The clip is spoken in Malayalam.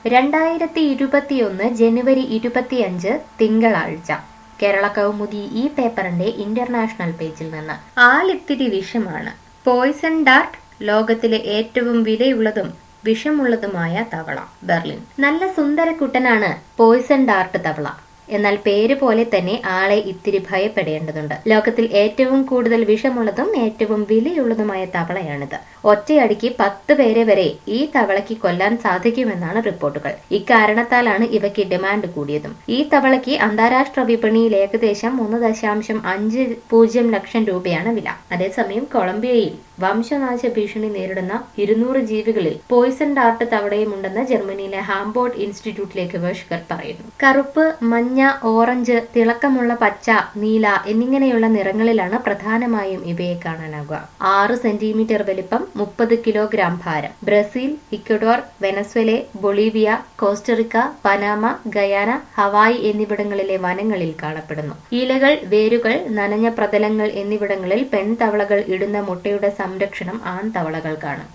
രണ്ടായിരത്തി ഇരുപത്തിയൊന്ന് ജനുവരി ഇരുപത്തിയഞ്ച് തിങ്കളാഴ്ച കേരള കൗമുദി ഈ പേപ്പറിന്റെ ഇന്റർനാഷണൽ പേജിൽ നിന്ന് ആലിത്തിരി വിഷമാണ് പോയ്സൺ ഡാർട്ട് ലോകത്തിലെ ഏറ്റവും വിലയുള്ളതും വിഷമുള്ളതുമായ തവള ബെർലിൻ നല്ല സുന്ദരക്കുട്ടനാണ് പോയ്സൺ ഡാർട്ട് തവള എന്നാൽ പേര് പോലെ തന്നെ ആളെ ഇത്തിരി ഭയപ്പെടേണ്ടതുണ്ട് ലോകത്തിൽ ഏറ്റവും കൂടുതൽ വിഷമുള്ളതും ഏറ്റവും വിലയുള്ളതുമായ തവളയാണിത് ഒറ്റയടിക്ക് പത്ത് പേരെ വരെ ഈ തവളയ്ക്ക് കൊല്ലാൻ സാധിക്കുമെന്നാണ് റിപ്പോർട്ടുകൾ ഇക്കാരണത്താലാണ് ഇവയ്ക്ക് ഡിമാൻഡ് കൂടിയതും ഈ തവളയ്ക്ക് അന്താരാഷ്ട്ര വിപണിയിൽ ഏകദേശം മൂന്ന് ദശാംശം അഞ്ച് പൂജ്യം ലക്ഷം രൂപയാണ് വില അതേസമയം കൊളംബിയയിൽ വംശനാശ ഭീഷണി നേരിടുന്ന ഇരുന്നൂറ് ജീവികളിൽ പോയിസൺ ഡാർട്ട് തവളയുമുണ്ടെന്ന് ജർമ്മനിയിലെ ഹാംബോർഡ് ഇൻസ്റ്റിറ്റ്യൂട്ടിലെ ഗവേഷകർ പറയുന്നു കറുപ്പ് മഞ്ഞ ഓറഞ്ച് തിളക്കമുള്ള പച്ച നീല എന്നിങ്ങനെയുള്ള നിറങ്ങളിലാണ് പ്രധാനമായും ഇവയെ കാണാനാകുക ആറ് സെന്റിമീറ്റർ വലിപ്പം മുപ്പത് കിലോഗ്രാം ഭാരം Brazil Ecuador Venezuela Bolivia Costa Rica Panama Guyana Hawaii എന്നിവിടങ്ങളിലെ വനങ്ങളിൽ കാണപ്പെടുന്നു ഇലകൾ വേരുകൾ നനഞ്ഞ പ്രതലങ്ങൾ എന്നിവിടങ്ങളിൽ പെൺതവളകൾ ഇടുന്ന മുട്ടയുടെ സംരക്ഷണം ആൺതവളകൾക്കാണ്